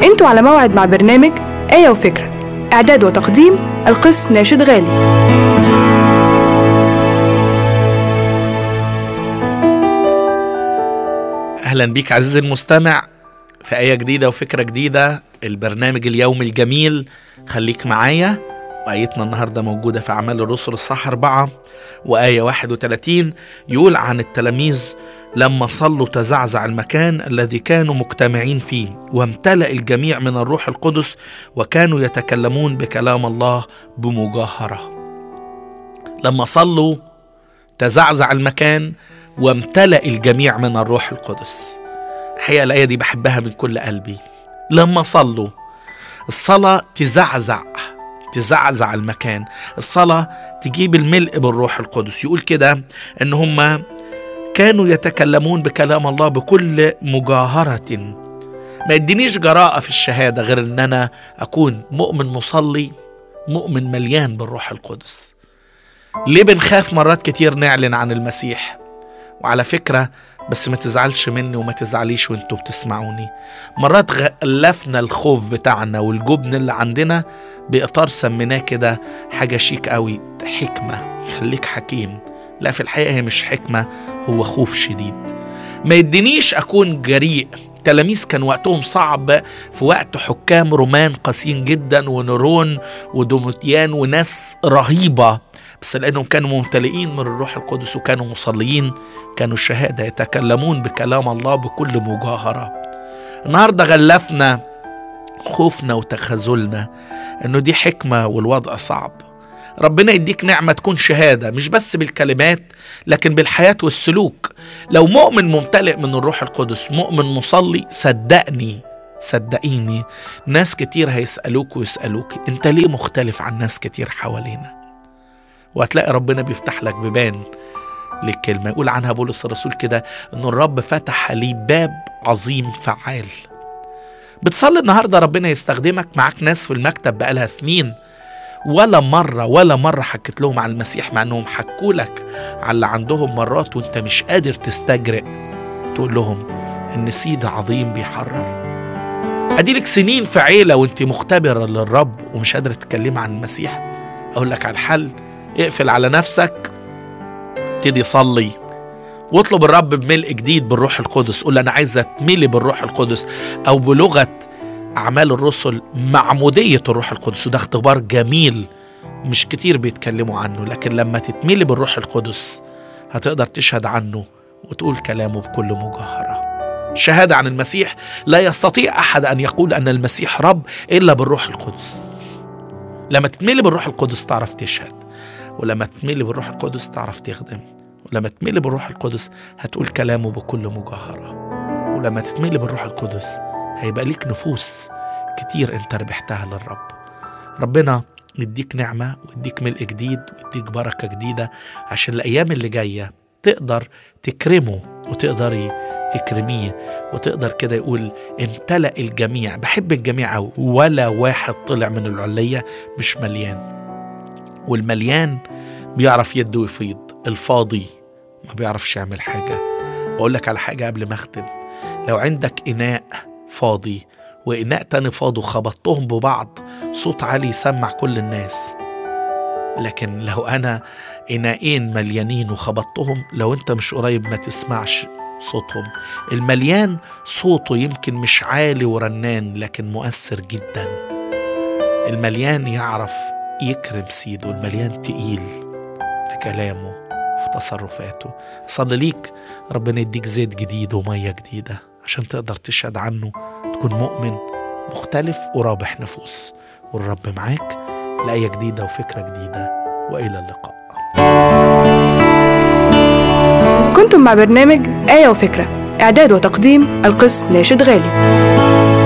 انتوا على موعد مع برنامج آية وفكرة إعداد وتقديم القس ناشد غالي اهلا بيك عزيزي المستمع في آية جديدة وفكرة جديدة البرنامج اليومي الجميل خليك معايا وآيتنا النهاردة موجودة في أعمال الرسل الصح أربعة وآية 31 يقول عن التلاميذ لما صلوا تزعزع المكان الذي كانوا مجتمعين فيه وامتلأ الجميع من الروح القدس وكانوا يتكلمون بكلام الله بمجاهرة لما صلوا تزعزع المكان وامتلأ الجميع من الروح القدس الحقيقة الآية دي بحبها من كل قلبي لما صلوا الصلاة تزعزع تزعزع المكان الصلاة تجيب الملء بالروح القدس يقول كده ان هم كانوا يتكلمون بكلام الله بكل مجاهرة ما يدينيش جراءة في الشهادة غير ان انا اكون مؤمن مصلي مؤمن مليان بالروح القدس ليه بنخاف مرات كتير نعلن عن المسيح وعلى فكرة بس ما تزعلش مني وما تزعليش وانتوا بتسمعوني مرات غلفنا الخوف بتاعنا والجبن اللي عندنا بإطار سميناه كده حاجة شيك قوي حكمة خليك حكيم لا في الحقيقة هي مش حكمة هو خوف شديد ما يدينيش أكون جريء التلاميذ كان وقتهم صعب في وقت حكام رومان قاسيين جدا ونيرون ودوموتيان وناس رهيبة بس لأنهم كانوا ممتلئين من الروح القدس وكانوا مصليين كانوا الشهادة يتكلمون بكلام الله بكل مجاهرة النهاردة غلفنا خوفنا وتخاذلنا انه دي حكمة والوضع صعب ربنا يديك نعمة تكون شهادة مش بس بالكلمات لكن بالحياة والسلوك لو مؤمن ممتلئ من الروح القدس مؤمن مصلي صدقني صدقيني ناس كتير هيسألوك ويسألوك انت ليه مختلف عن ناس كتير حوالينا وهتلاقي ربنا بيفتح لك بيبان للكلمة يقول عنها بولس الرسول كده ان الرب فتح لي باب عظيم فعال بتصلي النهاردة ربنا يستخدمك معاك ناس في المكتب بقالها سنين ولا مرة ولا مرة حكيت لهم عن المسيح مع انهم حكوا لك على اللي عندهم مرات وانت مش قادر تستجرئ تقول لهم ان سيد عظيم بيحرر اديلك سنين في عيلة وانت مختبرة للرب ومش قادرة تتكلمي عن المسيح اقول لك على الحل اقفل على نفسك ابتدي صلي واطلب الرب بملء جديد بالروح القدس قول انا عايز اتملي بالروح القدس او بلغه اعمال الرسل معموديه الروح القدس وده اختبار جميل مش كتير بيتكلموا عنه لكن لما تتملي بالروح القدس هتقدر تشهد عنه وتقول كلامه بكل مجاهره شهاده عن المسيح لا يستطيع احد ان يقول ان المسيح رب الا بالروح القدس لما تتملي بالروح القدس تعرف تشهد ولما تتملي بالروح القدس تعرف تخدم ولما تتملي بالروح القدس هتقول كلامه بكل مجاهرة ولما تتملي بالروح القدس هيبقى ليك نفوس كتير انت ربحتها للرب ربنا يديك نعمة ويديك ملء جديد ويديك بركة جديدة عشان الأيام اللي جاية تقدر تكرمه وتقدري تكرميه وتقدر كده يقول امتلأ الجميع بحب الجميع أوي ولا واحد طلع من العلية مش مليان والمليان بيعرف يده ويفيض الفاضي ما بيعرفش يعمل حاجة وأقول لك على حاجة قبل ما أختم لو عندك إناء فاضي وإناء تاني فاضي وخبطتهم ببعض صوت عالي يسمع كل الناس لكن لو أنا إناءين مليانين وخبطتهم لو أنت مش قريب ما تسمعش صوتهم المليان صوته يمكن مش عالي ورنان لكن مؤثر جدا المليان يعرف يكرم سيده المليان تقيل في كلامه في تصرفاته صلي ليك ربنا يديك زيت جديد ومية جديدة عشان تقدر تشهد عنه تكون مؤمن مختلف ورابح نفوس والرب معاك لآية جديدة وفكرة جديدة وإلى اللقاء كنتم مع برنامج آية وفكرة إعداد وتقديم القس ناشد غالي